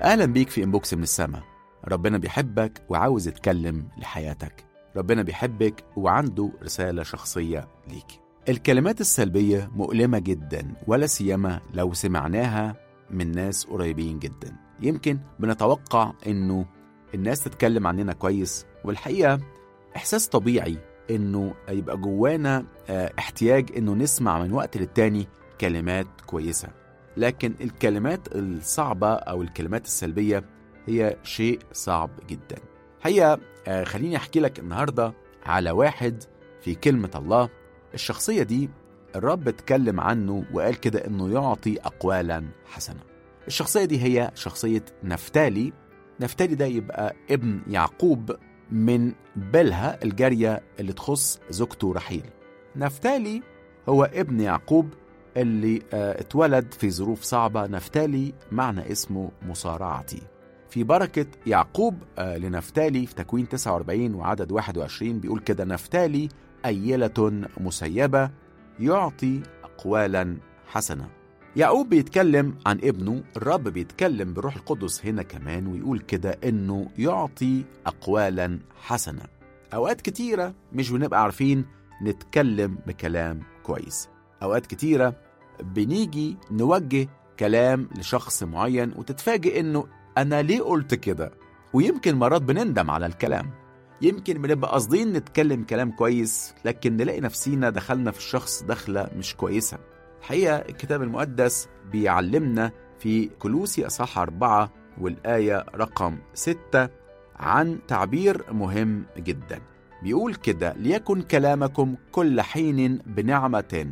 أهلا بيك في إنبوكس من السماء ربنا بيحبك وعاوز يتكلم لحياتك ربنا بيحبك وعنده رسالة شخصية ليك الكلمات السلبية مؤلمة جدا ولا سيما لو سمعناها من ناس قريبين جدا يمكن بنتوقع انه الناس تتكلم عننا كويس والحقيقة إحساس طبيعي انه يبقى جوانا اه احتياج انه نسمع من وقت للتاني كلمات كويسة لكن الكلمات الصعبة أو الكلمات السلبية هي شيء صعب جدا هي اه خليني أحكي لك النهاردة على واحد في كلمة الله الشخصية دي الرب اتكلم عنه وقال كده انه يعطي اقوالا حسنه الشخصيه دي هي شخصيه نفتالي نفتالي ده يبقى ابن يعقوب من بلها الجاريه اللي تخص زوجته رحيل نفتالي هو ابن يعقوب اللي اه اتولد في ظروف صعبه نفتالي معنى اسمه مصارعتي في بركة يعقوب اه لنفتالي في تكوين 49 وعدد 21 بيقول كده نفتالي أيلة مسيبة يعطي أقوالا حسنة يعقوب بيتكلم عن ابنه الرب بيتكلم بالروح القدس هنا كمان ويقول كده إنه يعطي أقوالا حسنة أوقات كتيرة مش بنبقى عارفين نتكلم بكلام كويس أوقات كتيرة بنيجي نوجه كلام لشخص معين وتتفاجئ إنه أنا ليه قلت كده ويمكن مرات بنندم على الكلام يمكن بنبقى قاصدين نتكلم كلام كويس لكن نلاقي نفسينا دخلنا في الشخص دخلة مش كويسة الحقيقة الكتاب المقدس بيعلمنا في كلوسي أصحاح أربعة والآية رقم ستة عن تعبير مهم جدا بيقول كده ليكن كلامكم كل حين بنعمة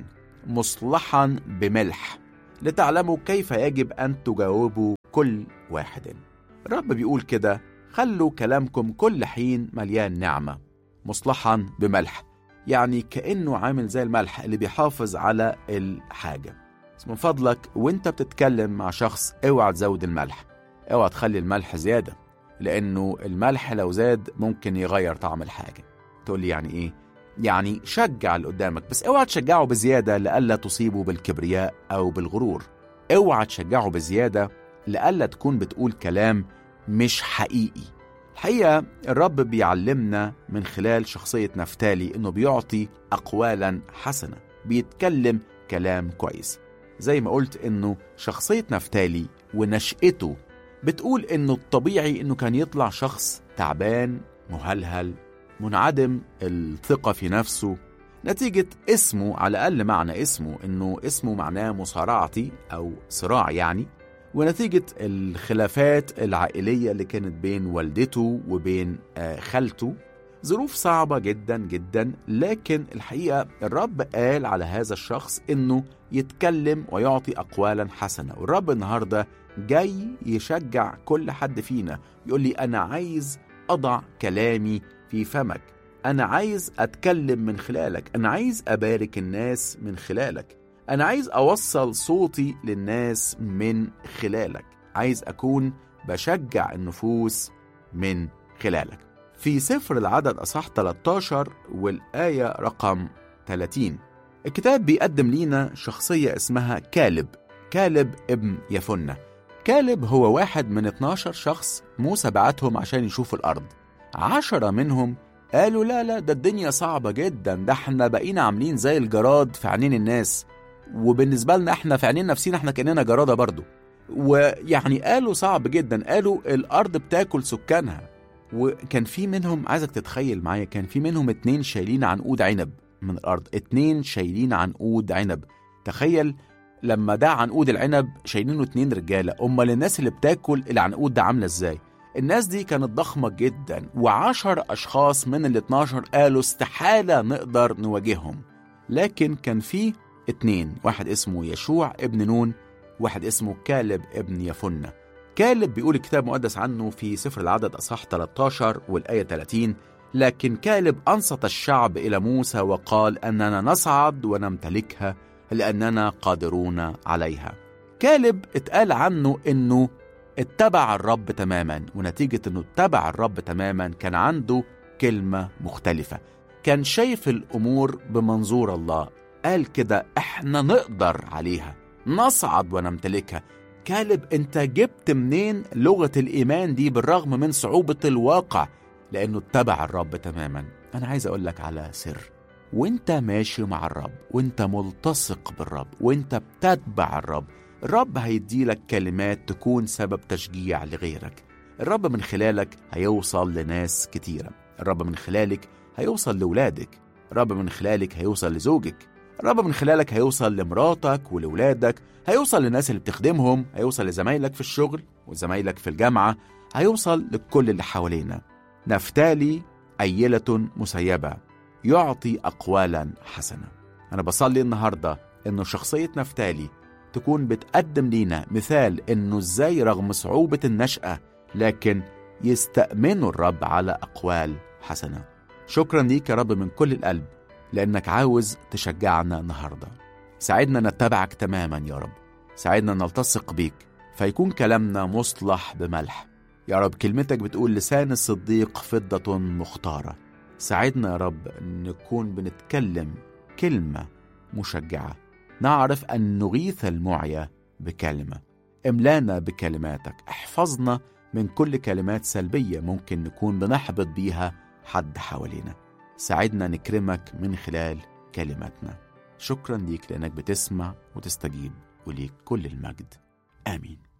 مصلحا بملح لتعلموا كيف يجب أن تجاوبوا كل واحد الرب بيقول كده خلوا كلامكم كل حين مليان نعمة مصلحا بملح يعني كأنه عامل زي الملح اللي بيحافظ على الحاجة بس من فضلك وانت بتتكلم مع شخص اوعى تزود الملح اوعى تخلي الملح زيادة لأنه الملح لو زاد ممكن يغير طعم الحاجة تقول لي يعني ايه؟ يعني شجع اللي قدامك بس اوعى تشجعه بزيادة لألا تصيبه بالكبرياء أو بالغرور اوعى تشجعه بزيادة لألا تكون بتقول كلام مش حقيقي الحقيقة الرب بيعلمنا من خلال شخصية نفتالي إنه بيعطي أقوالا حسنة بيتكلم كلام كويس زي ما قلت إنه شخصية نفتالي ونشأته بتقول إنه الطبيعي إنه كان يطلع شخص تعبان مهلهل منعدم الثقة في نفسه نتيجة اسمه على الأقل معنى اسمه إنه اسمه معناه مصارعتي أو صراع يعني ونتيجة الخلافات العائلية اللي كانت بين والدته وبين خالته ظروف صعبة جدا جدا لكن الحقيقة الرب قال على هذا الشخص انه يتكلم ويعطي اقوالا حسنة والرب النهاردة جاي يشجع كل حد فينا يقول لي انا عايز اضع كلامي في فمك انا عايز اتكلم من خلالك انا عايز ابارك الناس من خلالك أنا عايز أوصل صوتي للناس من خلالك عايز أكون بشجع النفوس من خلالك في سفر العدد أصح 13 والآية رقم 30 الكتاب بيقدم لينا شخصية اسمها كالب كالب ابن يفنة كالب هو واحد من 12 شخص موسى بعتهم عشان يشوفوا الأرض عشرة منهم قالوا لا لا ده الدنيا صعبة جدا ده احنا بقينا عاملين زي الجراد في عينين الناس وبالنسبة لنا احنا في عينين نفسينا احنا كأننا جرادة برضو ويعني قالوا صعب جدا قالوا الأرض بتاكل سكانها وكان في منهم عايزك تتخيل معايا كان في منهم اتنين شايلين عنقود عنب من الأرض اتنين شايلين عنقود عنب تخيل لما ده عنقود العنب شايلينه اتنين رجالة أمال الناس اللي بتاكل العنقود ده عاملة ازاي الناس دي كانت ضخمة جدا وعشر أشخاص من ال 12 قالوا استحالة نقدر نواجههم لكن كان في اتنين واحد اسمه يشوع ابن نون واحد اسمه كالب ابن يفنة كالب بيقول الكتاب المقدس عنه في سفر العدد أصح 13 والآية 30 لكن كالب أنصت الشعب إلى موسى وقال أننا نصعد ونمتلكها لأننا قادرون عليها كالب اتقال عنه أنه اتبع الرب تماما ونتيجة أنه اتبع الرب تماما كان عنده كلمة مختلفة كان شايف الأمور بمنظور الله قال كده احنا نقدر عليها نصعد ونمتلكها كالب انت جبت منين لغة الإيمان دي بالرغم من صعوبة الواقع لأنه اتبع الرب تماما أنا عايز أقول لك على سر وانت ماشي مع الرب وانت ملتصق بالرب وانت بتتبع الرب الرب هيديلك كلمات تكون سبب تشجيع لغيرك الرب من خلالك هيوصل لناس كتيرة الرب من خلالك هيوصل لولادك الرب من خلالك هيوصل لزوجك الرب من خلالك هيوصل لمراتك ولولادك هيوصل للناس اللي بتخدمهم هيوصل لزمايلك في الشغل وزمايلك في الجامعة هيوصل لكل اللي حوالينا نفتالي أيلة مسيبة يعطي أقوالا حسنة أنا بصلي النهاردة إنه شخصية نفتالي تكون بتقدم لينا مثال إنه إزاي رغم صعوبة النشأة لكن يستأمنوا الرب على أقوال حسنة شكرا ليك يا رب من كل القلب لأنك عاوز تشجعنا النهاردة ساعدنا نتبعك تماما يا رب ساعدنا نلتصق بيك فيكون كلامنا مصلح بملح يا رب كلمتك بتقول لسان الصديق فضة مختارة ساعدنا يا رب نكون بنتكلم كلمة مشجعة نعرف أن نغيث المعيا بكلمة املانا بكلماتك احفظنا من كل كلمات سلبية ممكن نكون بنحبط بيها حد حوالينا ساعدنا نكرمك من خلال كلماتنا شكرا ليك لأنك بتسمع وتستجيب وليك كل المجد آمين